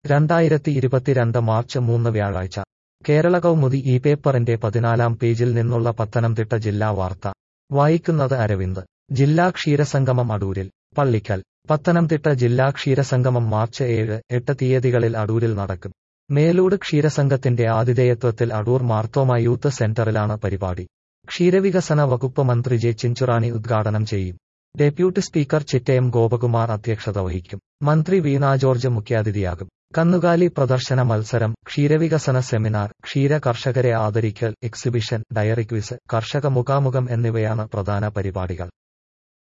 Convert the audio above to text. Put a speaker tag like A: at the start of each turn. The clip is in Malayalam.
A: രണ്ടായിരത്തി ഇരുപത്തിരണ്ട് മാർച്ച് മൂന്ന് വ്യാഴാഴ്ച കേരള കൗമുദി ഈ പേപ്പറിന്റെ പതിനാലാം പേജിൽ നിന്നുള്ള പത്തനംതിട്ട ജില്ലാ വാർത്ത വായിക്കുന്നത് അരവിന്ദ് ജില്ലാ ക്ഷീരസംഗമം അടൂരിൽ പള്ളിക്കൽ പത്തനംതിട്ട ജില്ലാ ക്ഷീരസംഗമം മാർച്ച് ഏഴ് എട്ട് തീയതികളിൽ അടൂരിൽ നടക്കും മേലൂട് ക്ഷീരസംഘത്തിന്റെ ആതിഥേയത്വത്തിൽ അടൂർ മാർത്തോമ യൂത്ത് സെന്ററിലാണ് പരിപാടി ക്ഷീരവികസന വകുപ്പ് മന്ത്രി ജെ ചിഞ്ചുറാണി ഉദ്ഘാടനം ചെയ്യും ഡെപ്യൂട്ടി സ്പീക്കർ ചിറ്റയം ഗോപകുമാർ അധ്യക്ഷത വഹിക്കും മന്ത്രി വീണ ജോർജ് മുഖ്യാതിഥിയാകും കന്നുകാലി പ്രദർശന മത്സരം ക്ഷീരവികസന സെമിനാർ ക്ഷീര കർഷകരെ ആദരിക്കൽ എക്സിബിഷൻ ഡയറി ക്വിസ് കർഷക മുഖാമുഖം എന്നിവയാണ് പ്രധാന പരിപാടികൾ